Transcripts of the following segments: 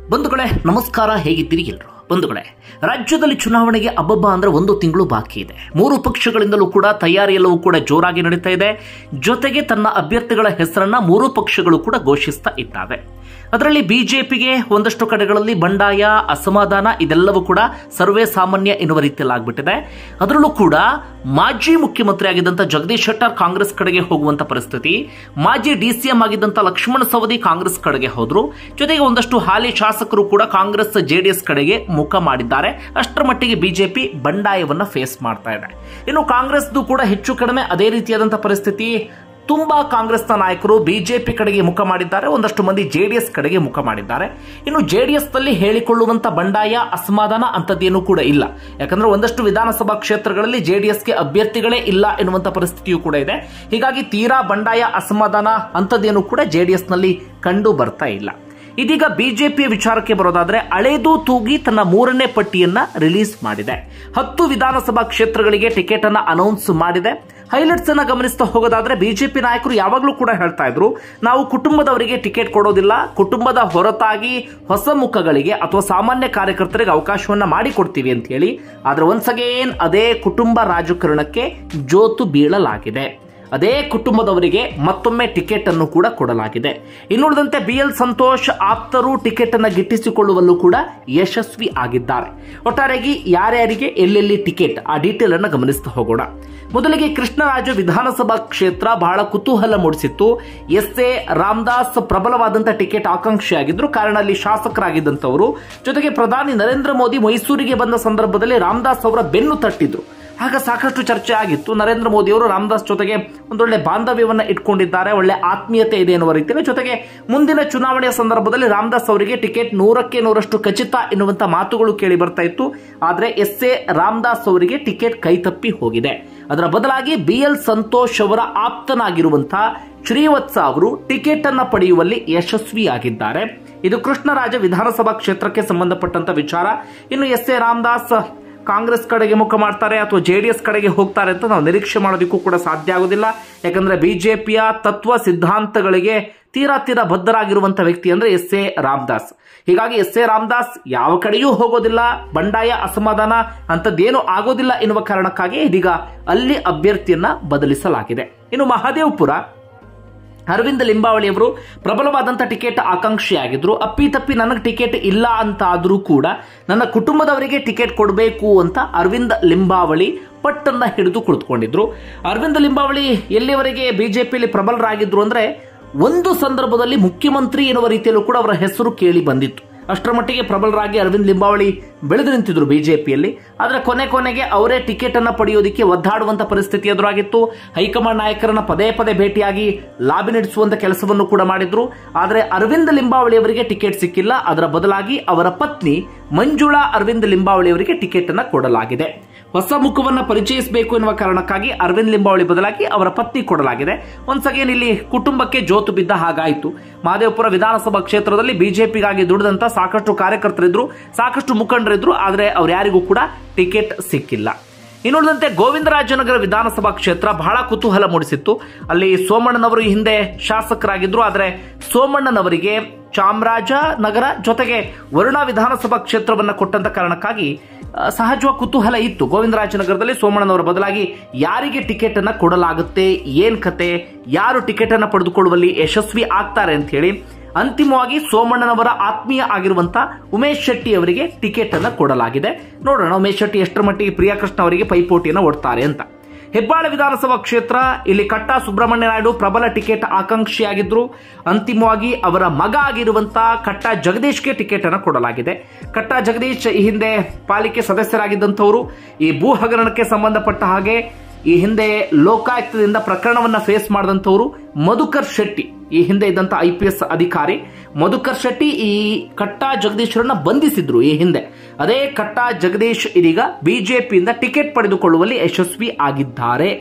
ಬಂಧುಗಳೇ ನಮಸ್ಕಾರ ಹೇಗಿದ್ದೀರಿ ಎಲ್ರು ಬಂಧುಗಳೇ ರಾಜ್ಯದಲ್ಲಿ ಚುನಾವಣೆಗೆ ಅಬ್ಬಬ್ಬ ಅಂದ್ರೆ ಒಂದು ತಿಂಗಳು ಬಾಕಿ ಇದೆ ಮೂರು ಪಕ್ಷಗಳಿಂದಲೂ ಕೂಡ ತಯಾರಿ ಎಲ್ಲವೂ ಕೂಡ ಜೋರಾಗಿ ನಡೀತಾ ಇದೆ ಜೊತೆಗೆ ತನ್ನ ಅಭ್ಯರ್ಥಿಗಳ ಹೆಸರನ್ನ ಮೂರು ಪಕ್ಷಗಳು ಕೂಡ ಘೋಷಿಸ್ತಾ ಇದ್ದಾವೆ ಅದರಲ್ಲಿ ಬಿಜೆಪಿಗೆ ಒಂದಷ್ಟು ಕಡೆಗಳಲ್ಲಿ ಬಂಡಾಯ ಅಸಮಾಧಾನ ಇದೆಲ್ಲವೂ ಕೂಡ ಸರ್ವೇ ಸಾಮಾನ್ಯ ಎನ್ನುವ ರೀತಿಯಲ್ಲಿ ಆಗ್ಬಿಟ್ಟಿದೆ ಅದರಲ್ಲೂ ಕೂಡ ಮಾಜಿ ಮುಖ್ಯಮಂತ್ರಿ ಆಗಿದ್ದಂಥ ಜಗದೀಶ್ ಶೆಟ್ಟರ್ ಕಾಂಗ್ರೆಸ್ ಕಡೆಗೆ ಹೋಗುವಂತ ಪರಿಸ್ಥಿತಿ ಮಾಜಿ ಡಿಸಿಎಂ ಆಗಿದ್ದಂಥ ಲಕ್ಷ್ಮಣ ಸವದಿ ಕಾಂಗ್ರೆಸ್ ಕಡೆಗೆ ಹೋದ್ರು ಜೊತೆಗೆ ಒಂದಷ್ಟು ಹಾಲಿ ಶಾಸಕರು ಕೂಡ ಕಾಂಗ್ರೆಸ್ ಜೆಡಿಎಸ್ ಕಡೆಗೆ ಮುಖ ಮಾಡಿದ್ದಾರೆ ಅಷ್ಟರ ಮಟ್ಟಿಗೆ ಬಿಜೆಪಿ ಬಂಡಾಯವನ್ನ ಫೇಸ್ ಮಾಡ್ತಾ ಇದೆ ಇನ್ನು ಕಾಂಗ್ರೆಸ್ದು ಕೂಡ ಹೆಚ್ಚು ಕಡಿಮೆ ಅದೇ ರೀತಿಯಾದಂತಹ ಪರಿಸ್ಥಿತಿ ತುಂಬಾ ಕಾಂಗ್ರೆಸ್ನ ನಾಯಕರು ಬಿಜೆಪಿ ಕಡೆಗೆ ಮುಖ ಮಾಡಿದ್ದಾರೆ ಒಂದಷ್ಟು ಮಂದಿ ಜೆಡಿಎಸ್ ಕಡೆಗೆ ಮುಖ ಮಾಡಿದ್ದಾರೆ ಇನ್ನು ಜೆಡಿಎಸ್ ನಲ್ಲಿ ಹೇಳಿಕೊಳ್ಳುವಂತ ಬಂಡಾಯ ಅಸಮಾಧಾನ ಅಂತದ್ದೇನು ಕೂಡ ಇಲ್ಲ ಯಾಕಂದ್ರೆ ಒಂದಷ್ಟು ವಿಧಾನಸಭಾ ಕ್ಷೇತ್ರಗಳಲ್ಲಿ ಜೆಡಿಎಸ್ಗೆ ಅಭ್ಯರ್ಥಿಗಳೇ ಇಲ್ಲ ಎನ್ನುವಂತ ಪರಿಸ್ಥಿತಿಯೂ ಕೂಡ ಇದೆ ಹೀಗಾಗಿ ತೀರಾ ಬಂಡಾಯ ಅಸಮಾಧಾನ ಅಂತದ್ದೇನು ಕೂಡ ಜೆಡಿಎಸ್ ನಲ್ಲಿ ಕಂಡು ಬರ್ತಾ ಇಲ್ಲ ಇದೀಗ ಬಿಜೆಪಿಯ ವಿಚಾರಕ್ಕೆ ಬರೋದಾದ್ರೆ ಹಳೇದು ತೂಗಿ ತನ್ನ ಮೂರನೇ ಪಟ್ಟಿಯನ್ನ ರಿಲೀಸ್ ಮಾಡಿದೆ ಹತ್ತು ವಿಧಾನಸಭಾ ಕ್ಷೇತ್ರಗಳಿಗೆ ಟಿಕೆಟ್ ಅನ್ನ ಅನೌನ್ಸ್ ಮಾಡಿದೆ ಹೈಲೈಟ್ಸ್ ಅನ್ನ ಗಮನಿಸ್ತಾ ಹೋಗೋದಾದ್ರೆ ಬಿಜೆಪಿ ನಾಯಕರು ಯಾವಾಗಲೂ ಕೂಡ ಹೇಳ್ತಾ ಇದ್ರು ನಾವು ಕುಟುಂಬದವರಿಗೆ ಟಿಕೆಟ್ ಕೊಡೋದಿಲ್ಲ ಕುಟುಂಬದ ಹೊರತಾಗಿ ಹೊಸ ಮುಖಗಳಿಗೆ ಅಥವಾ ಸಾಮಾನ್ಯ ಕಾರ್ಯಕರ್ತರಿಗೆ ಅವಕಾಶವನ್ನ ಮಾಡಿಕೊಡ್ತೀವಿ ಅಂತ ಹೇಳಿ ಆದ್ರೆ ಒನ್ಸ್ ಅಗೇನ್ ಅದೇ ಕುಟುಂಬ ರಾಜಕಾರಣಕ್ಕೆ ಜೋತು ಬೀಳಲಾಗಿದೆ ಅದೇ ಕುಟುಂಬದವರಿಗೆ ಮತ್ತೊಮ್ಮೆ ಟಿಕೆಟ್ ಅನ್ನು ಕೂಡ ಕೊಡಲಾಗಿದೆ ಇನ್ನುಳಿದಂತೆ ಬಿ ಎಲ್ ಸಂತೋಷ್ ಆಪ್ತರು ಟಿಕೆಟ್ ಅನ್ನು ಗಿಟ್ಟಿಸಿಕೊಳ್ಳುವಲ್ಲೂ ಕೂಡ ಯಶಸ್ವಿ ಆಗಿದ್ದಾರೆ ಒಟ್ಟಾರೆಯಾಗಿ ಯಾರ್ಯಾರಿಗೆ ಎಲ್ಲೆಲ್ಲಿ ಟಿಕೆಟ್ ಆ ಡೀಟೇಲ್ ಅನ್ನು ಗಮನಿಸ್ತಾ ಹೋಗೋಣ ಮೊದಲಿಗೆ ಕೃಷ್ಣರಾಜ ವಿಧಾನಸಭಾ ಕ್ಷೇತ್ರ ಬಹಳ ಕುತೂಹಲ ಮೂಡಿಸಿತ್ತು ಎಸ್ ಎ ರಾಮದಾಸ್ ಪ್ರಬಲವಾದಂತಹ ಟಿಕೆಟ್ ಆಕಾಂಕ್ಷಿಯಾಗಿದ್ರು ಕಾರಣ ಅಲ್ಲಿ ಶಾಸಕರಾಗಿದ್ದಂಥವರು ಜೊತೆಗೆ ಪ್ರಧಾನಿ ನರೇಂದ್ರ ಮೋದಿ ಮೈಸೂರಿಗೆ ಬಂದ ಸಂದರ್ಭದಲ್ಲಿ ರಾಮದಾಸ್ ಅವರ ಬೆನ್ನು ತಟ್ಟಿದ್ರು ಆಗ ಸಾಕಷ್ಟು ಚರ್ಚೆ ಆಗಿತ್ತು ನರೇಂದ್ರ ಮೋದಿ ಅವರು ರಾಮದಾಸ್ ಜೊತೆಗೆ ಒಂದೊಳ್ಳೆ ಬಾಂಧವ್ಯವನ್ನ ಇಟ್ಕೊಂಡಿದ್ದಾರೆ ಒಳ್ಳೆ ಆತ್ಮೀಯತೆ ಇದೆ ಎನ್ನುವ ರೀತಿಯಲ್ಲಿ ಜೊತೆಗೆ ಮುಂದಿನ ಚುನಾವಣೆಯ ಸಂದರ್ಭದಲ್ಲಿ ರಾಮದಾಸ್ ಅವರಿಗೆ ಟಿಕೆಟ್ ನೂರಕ್ಕೆ ನೂರಷ್ಟು ಖಚಿತ ಎನ್ನುವಂತ ಮಾತುಗಳು ಕೇಳಿ ಬರ್ತಾ ಇತ್ತು ಆದ್ರೆ ಎಸ್ ಎ ರಾಮದಾಸ್ ಅವರಿಗೆ ಟಿಕೆಟ್ ಕೈತಪ್ಪಿ ಹೋಗಿದೆ ಅದರ ಬದಲಾಗಿ ಬಿ ಎಲ್ ಸಂತೋಷ್ ಅವರ ಆಪ್ತನಾಗಿರುವಂತಹ ಶ್ರೀವತ್ಸ ಅವರು ಟಿಕೆಟ್ ಅನ್ನ ಪಡೆಯುವಲ್ಲಿ ಯಶಸ್ವಿಯಾಗಿದ್ದಾರೆ ಇದು ಕೃಷ್ಣರಾಜ ವಿಧಾನಸಭಾ ಕ್ಷೇತ್ರಕ್ಕೆ ಸಂಬಂಧಪಟ್ಟಂತ ವಿಚಾರ ಇನ್ನು ಎಸ್ ಎ ರಾಮದಾಸ್ ಕಾಂಗ್ರೆಸ್ ಕಡೆಗೆ ಮುಖ ಮಾಡ್ತಾರೆ ಅಥವಾ ಜೆಡಿಎಸ್ ಕಡೆಗೆ ಹೋಗ್ತಾರೆ ಅಂತ ನಾವು ನಿರೀಕ್ಷೆ ಮಾಡೋದಕ್ಕೂ ಕೂಡ ಸಾಧ್ಯ ಆಗೋದಿಲ್ಲ ಯಾಕಂದ್ರೆ ಬಿಜೆಪಿಯ ತತ್ವ ಸಿದ್ಧಾಂತಗಳಿಗೆ ತೀರಾ ತೀರಾ ಬದ್ಧರಾಗಿರುವಂತಹ ವ್ಯಕ್ತಿ ಅಂದ್ರೆ ಎಸ್ ಎ ರಾಮದಾಸ್ ಹೀಗಾಗಿ ಎಸ್ ಎ ರಾಮದಾಸ್ ಯಾವ ಕಡೆಯೂ ಹೋಗೋದಿಲ್ಲ ಬಂಡಾಯ ಅಸಮಾಧಾನ ಅಂತದ್ದೇನು ಆಗೋದಿಲ್ಲ ಎನ್ನುವ ಕಾರಣಕ್ಕಾಗಿ ಇದೀಗ ಅಲ್ಲಿ ಅಭ್ಯರ್ಥಿಯನ್ನ ಬದಲಿಸಲಾಗಿದೆ ಇನ್ನು ಮಹದೇವ್ಪುರ ಅರವಿಂದ ಲಿಂಬಾವಳಿ ಅವರು ಪ್ರಬಲವಾದಂಥ ಟಿಕೆಟ್ ಆಕಾಂಕ್ಷಿಯಾಗಿದ್ರು ಅಪ್ಪಿತಪ್ಪಿ ನನಗೆ ಟಿಕೆಟ್ ಇಲ್ಲ ಅಂತ ಆದರೂ ಕೂಡ ನನ್ನ ಕುಟುಂಬದವರಿಗೆ ಟಿಕೆಟ್ ಕೊಡಬೇಕು ಅಂತ ಅರವಿಂದ ಲಿಂಬಾವಳಿ ಪಟ್ಟನ್ನ ಹಿಡಿದು ಕುಳಿತುಕೊಂಡಿದ್ರು ಅರವಿಂದ ಲಿಂಬಾವಳಿ ಎಲ್ಲಿವರೆಗೆ ಬಿಜೆಪಿಯಲ್ಲಿ ಪ್ರಬಲರಾಗಿದ್ರು ಅಂದ್ರೆ ಒಂದು ಸಂದರ್ಭದಲ್ಲಿ ಮುಖ್ಯಮಂತ್ರಿ ಎನ್ನುವ ರೀತಿಯಲ್ಲೂ ಕೂಡ ಅವರ ಹೆಸರು ಕೇಳಿ ಬಂದಿತ್ತು ಅಷ್ಟರ ಮಟ್ಟಿಗೆ ಪ್ರಬಲರಾಗಿ ಅರವಿಂದ್ ಲಿಂಬಾವಳಿ ಬೆಳೆದು ನಿಂತಿದ್ರು ಬಿಜೆಪಿಯಲ್ಲಿ ಆದರೆ ಕೊನೆ ಕೊನೆಗೆ ಅವರೇ ಟಿಕೆಟ್ ಅನ್ನ ಪಡೆಯೋದಕ್ಕೆ ಒದ್ದಾಡುವಂತ ಪರಿಸ್ಥಿತಿ ಎದುರಾಗಿತ್ತು ಹೈಕಮಾಂಡ್ ನಾಯಕರನ್ನ ಪದೇ ಪದೇ ಭೇಟಿಯಾಗಿ ಲಾಬಿ ನಡೆಸುವಂತ ಕೆಲಸವನ್ನು ಕೂಡ ಮಾಡಿದ್ರು ಆದರೆ ಅರವಿಂದ್ ಲಿಂಬಾವಳಿ ಅವರಿಗೆ ಟಿಕೆಟ್ ಸಿಕ್ಕಿಲ್ಲ ಅದರ ಬದಲಾಗಿ ಅವರ ಪತ್ನಿ ಮಂಜುಳಾ ಅರವಿಂದ್ ಲಿಂಬಾವಳಿ ಅವರಿಗೆ ಟಿಕೆಟ್ ಅನ್ನ ಕೊಡಲಾಗಿದೆ ಹೊಸ ಮುಖವನ್ನ ಪರಿಚಯಿಸಬೇಕು ಎನ್ನುವ ಕಾರಣಕ್ಕಾಗಿ ಅರವಿಂದ್ ಲಿಂಬಾವಳಿ ಬದಲಾಗಿ ಅವರ ಪತ್ನಿ ಕೊಡಲಾಗಿದೆ ಒನ್ಸ್ ಅಗೇನ್ ಇಲ್ಲಿ ಕುಟುಂಬಕ್ಕೆ ಜೋತು ಬಿದ್ದ ಹಾಗಾಯಿತು ಮಹದೇವಪುರ ವಿಧಾನಸಭಾ ಕ್ಷೇತ್ರದಲ್ಲಿ ಬಿಜೆಪಿಗಾಗಿ ದುಡಿದಂತ ಸಾಕಷ್ಟು ಕಾರ್ಯಕರ್ತರಿದ್ರು ಸಾಕಷ್ಟು ಮುಖಂಡರಿದ್ರು ಆದರೆ ಅವ್ರು ಯಾರಿಗೂ ಕೂಡ ಟಿಕೆಟ್ ಸಿಕ್ಕಿಲ್ಲ ಇನ್ನುಳಿದಂತೆ ಗೋವಿಂದರಾಜನಗರ ವಿಧಾನಸಭಾ ಕ್ಷೇತ್ರ ಬಹಳ ಕುತೂಹಲ ಮೂಡಿಸಿತ್ತು ಅಲ್ಲಿ ಸೋಮಣ್ಣನವರು ಈ ಹಿಂದೆ ಶಾಸಕರಾಗಿದ್ರು ಆದರೆ ಸೋಮಣ್ಣನವರಿಗೆ ಚಾಮರಾಜನಗರ ಜೊತೆಗೆ ವರುಣಾ ವಿಧಾನಸಭಾ ಕ್ಷೇತ್ರವನ್ನು ಕೊಟ್ಟಂತ ಕಾರಣಕ್ಕಾಗಿ ಸಹಜವಾಗಿ ಕುತೂಹಲ ಇತ್ತು ಗೋವಿಂದರಾಜನಗರದಲ್ಲಿ ಸೋಮಣ್ಣನವರ ಬದಲಾಗಿ ಯಾರಿಗೆ ಟಿಕೆಟ್ ಅನ್ನ ಕೊಡಲಾಗುತ್ತೆ ಏನ್ ಕತೆ ಯಾರು ಟಿಕೆಟ್ ಅನ್ನ ಪಡೆದುಕೊಳ್ಳುವಲ್ಲಿ ಯಶಸ್ವಿ ಆಗ್ತಾರೆ ಅಂತ ಹೇಳಿ ಅಂತಿಮವಾಗಿ ಸೋಮಣ್ಣನವರ ಆತ್ಮೀಯ ಆಗಿರುವಂತ ಉಮೇಶ್ ಶೆಟ್ಟಿ ಅವರಿಗೆ ಟಿಕೆಟ್ ಅನ್ನ ಕೊಡಲಾಗಿದೆ ನೋಡೋಣ ಉಮೇಶ್ ಶೆಟ್ಟಿ ಎಷ್ಟರ ಮಟ್ಟಿಗೆ ಪ್ರಿಯಾಕೃಷ್ಣ ಅವರಿಗೆ ಪೈಪೋಟಿಯನ್ನು ಒಡ್ತಾರೆ ಅಂತ ಹೆಬ್ಬಾಳ ವಿಧಾನಸಭಾ ಕ್ಷೇತ್ರ ಇಲ್ಲಿ ಕಟ್ಟಾ ಸುಬ್ರಹ್ಮಣ್ಯ ನಾಯ್ಡು ಪ್ರಬಲ ಟಿಕೆಟ್ ಆಕಾಂಕ್ಷಿಯಾಗಿದ್ರು ಅಂತಿಮವಾಗಿ ಅವರ ಮಗ ಆಗಿರುವಂತಹ ಕಟ್ಟಾ ಜಗದೀಶ್ಗೆ ಟಿಕೆಟ್ ಅನ್ನು ಕೊಡಲಾಗಿದೆ ಕಟ್ಟಾ ಜಗದೀಶ್ ಈ ಹಿಂದೆ ಪಾಲಿಕೆ ಸದಸ್ಯರಾಗಿದ್ದಂಥವರು ಈ ಭೂ ಹಗರಣಕ್ಕೆ ಸಂಬಂಧಪಟ್ಟ ಹಾಗೆ ಈ ಹಿಂದೆ ಲೋಕಾಯುಕ್ತದಿಂದ ಪ್ರಕರಣವನ್ನ ಫೇಸ್ ಮಾಡಿದಂಥವರು ಮಧುಕರ್ ಶೆಟ್ಟಿ ಈ ಹಿಂದೆ ಇದ್ದಂತ ಐ ಪಿ ಎಸ್ ಅಧಿಕಾರಿ ಮಧುಕರ್ ಶೆಟ್ಟಿ ಈ ಕಟ್ಟಾ ಜಗದೀಶ್ವರನ್ನ ಬಂಧಿಸಿದ್ರು ಈ ಹಿಂದೆ ಅದೇ ಕಟ್ಟಾ ಜಗದೀಶ್ ಇದೀಗ ಬಿಜೆಪಿಯಿಂದ ಟಿಕೆಟ್ ಪಡೆದುಕೊಳ್ಳುವಲ್ಲಿ ಯಶಸ್ವಿ ಆಗಿದ್ದಾರೆ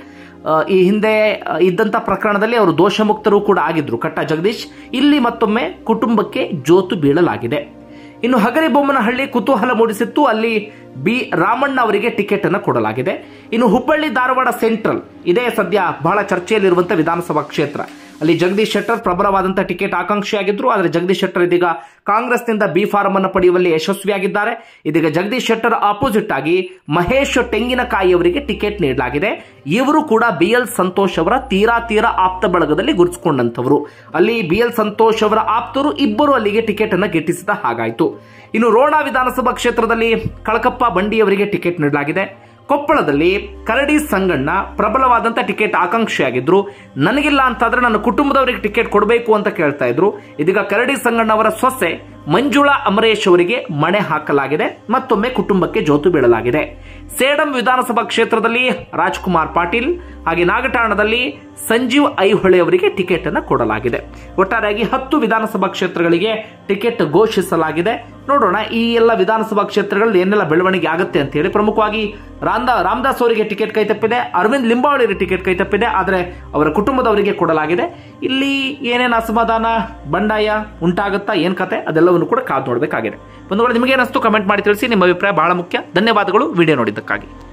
ಈ ಹಿಂದೆ ಇದ್ದಂತ ಪ್ರಕರಣದಲ್ಲಿ ಅವರು ದೋಷಮುಕ್ತರು ಕೂಡ ಆಗಿದ್ರು ಕಟ್ಟಾ ಜಗದೀಶ್ ಇಲ್ಲಿ ಮತ್ತೊಮ್ಮೆ ಕುಟುಂಬಕ್ಕೆ ಜೋತು ಬೀಳಲಾಗಿದೆ ಇನ್ನು ಹಗರಿಬೊಮ್ಮನಹಳ್ಳಿ ಕುತೂಹಲ ಮೂಡಿಸಿತ್ತು ಅಲ್ಲಿ ಬಿ ರಾಮಣ್ಣ ಅವರಿಗೆ ಟಿಕೆಟ್ ಅನ್ನು ಕೊಡಲಾಗಿದೆ ಇನ್ನು ಹುಬ್ಬಳ್ಳಿ ಧಾರವಾಡ ಸೆಂಟ್ರಲ್ ಇದೇ ಸದ್ಯ ಬಹಳ ಚರ್ಚೆಯಲ್ಲಿರುವಂತಹ ವಿಧಾನಸಭಾ ಕ್ಷೇತ್ರ ಅಲ್ಲಿ ಜಗದೀಶ್ ಶೆಟ್ಟರ್ ಪ್ರಬಲವಾದಂತಹ ಟಿಕೆಟ್ ಆಕಾಂಕ್ಷಿಯಾಗಿದ್ರು ಆದರೆ ಜಗದೀಶ್ ಶೆಟ್ಟರ್ ಇದೀಗ ಕಾಂಗ್ರೆಸ್ನಿಂದ ಬಿ ಫಾರ್ಮ್ ಅನ್ನು ಪಡೆಯುವಲ್ಲಿ ಯಶಸ್ವಿಯಾಗಿದ್ದಾರೆ ಇದೀಗ ಜಗದೀಶ್ ಶೆಟ್ಟರ್ ಆಪೋಸಿಟ್ ಆಗಿ ಮಹೇಶ್ ತೆಂಗಿನಕಾಯಿ ಅವರಿಗೆ ಟಿಕೆಟ್ ನೀಡಲಾಗಿದೆ ಇವರು ಕೂಡ ಬಿ ಎಲ್ ಸಂತೋಷ್ ಅವರ ತೀರಾ ತೀರಾ ಆಪ್ತ ಬಳಗದಲ್ಲಿ ಗುರುತಿಸಿಕೊಂಡಂತವರು ಅಲ್ಲಿ ಬಿ ಎಲ್ ಸಂತೋಷ್ ಅವರ ಆಪ್ತರು ಇಬ್ಬರು ಅಲ್ಲಿಗೆ ಟಿಕೆಟ್ ಅನ್ನು ಗಿಟ್ಟಿಸಿದ ಹಾಗಾಯಿತು ಇನ್ನು ರೋಣ ವಿಧಾನಸಭಾ ಕ್ಷೇತ್ರದಲ್ಲಿ ಕಳಕಪ್ಪ ಬಂಡಿಯವರಿಗೆ ಟಿಕೆಟ್ ನೀಡಲಾಗಿದೆ ಕೊಪ್ಪಳದಲ್ಲಿ ಕರಡಿ ಸಂಗಣ್ಣ ಪ್ರಬಲವಾದಂತ ಟಿಕೆಟ್ ಆಕಾಂಕ್ಷಿಯಾಗಿದ್ರು ನನಗಿಲ್ಲ ಅಂತಾದ್ರೆ ನನ್ನ ಕುಟುಂಬದವರಿಗೆ ಟಿಕೆಟ್ ಕೊಡಬೇಕು ಅಂತ ಕೇಳ್ತಾ ಇದ್ರು ಇದೀಗ ಕರಡಿ ಸಂಗಣ್ಣ ಅವರ ಸೊಸೆ ಮಂಜುಳಾ ಅಮರೇಶ್ ಅವರಿಗೆ ಮಣೆ ಹಾಕಲಾಗಿದೆ ಮತ್ತೊಮ್ಮೆ ಕುಟುಂಬಕ್ಕೆ ಜೋತು ಬೀಳಲಾಗಿದೆ ಸೇಡಂ ವಿಧಾನಸಭಾ ಕ್ಷೇತ್ರದಲ್ಲಿ ರಾಜ್ಕುಮಾರ್ ಪಾಟೀಲ್ ಹಾಗೆ ನಾಗಠಾಣದಲ್ಲಿ ಸಂಜೀವ್ ಐಹೊಳೆ ಅವರಿಗೆ ಟಿಕೆಟ್ ಅನ್ನು ಕೊಡಲಾಗಿದೆ ಒಟ್ಟಾರೆಯಾಗಿ ಹತ್ತು ವಿಧಾನಸಭಾ ಕ್ಷೇತ್ರಗಳಿಗೆ ಟಿಕೆಟ್ ಘೋಷಿಸಲಾಗಿದೆ ನೋಡೋಣ ಈ ಎಲ್ಲ ವಿಧಾನಸಭಾ ಕ್ಷೇತ್ರಗಳಲ್ಲಿ ಏನೆಲ್ಲ ಬೆಳವಣಿಗೆ ಆಗುತ್ತೆ ಅಂತ ಹೇಳಿ ಪ್ರಮುಖವಾಗಿ ರಾಮದಾ ರಾಮದಾಸ್ ಅವರಿಗೆ ಟಿಕೆಟ್ ಕೈತಪ್ಪಿದೆ ಅರವಿಂದ್ ಲಿಂಬಾವಳಿಗೆ ಟಿಕೆಟ್ ಕೈತಪ್ಪಿದೆ ಆದರೆ ಅವರ ಕುಟುಂಬದವರಿಗೆ ಕೊಡಲಾಗಿದೆ ಇಲ್ಲಿ ಏನೇನು ಅಸಮಾಧಾನ ಬಂಡಾಯ ಉಂಟಾಗುತ್ತಾ ಏನ್ ಕತೆ ಅದೆಲ್ಲವನ್ನು ಕೂಡ ಕಾದು ನೋಡಬೇಕಾಗಿದೆ ಬಂಧುಗಳು ನಿಮಗೆ ಏನಿಸ್ತು ಕಮೆಂಟ್ ಮಾಡಿ ತಿಳಿಸಿ ನಿಮ್ಮ ಅಭಿಪ್ರಾಯ ಬಹಳ ಮುಖ್ಯ ಧನ್ಯವಾದಗಳು ವಿಡಿಯೋ ನೋಡಿದ್ದಕ್ಕಾಗಿ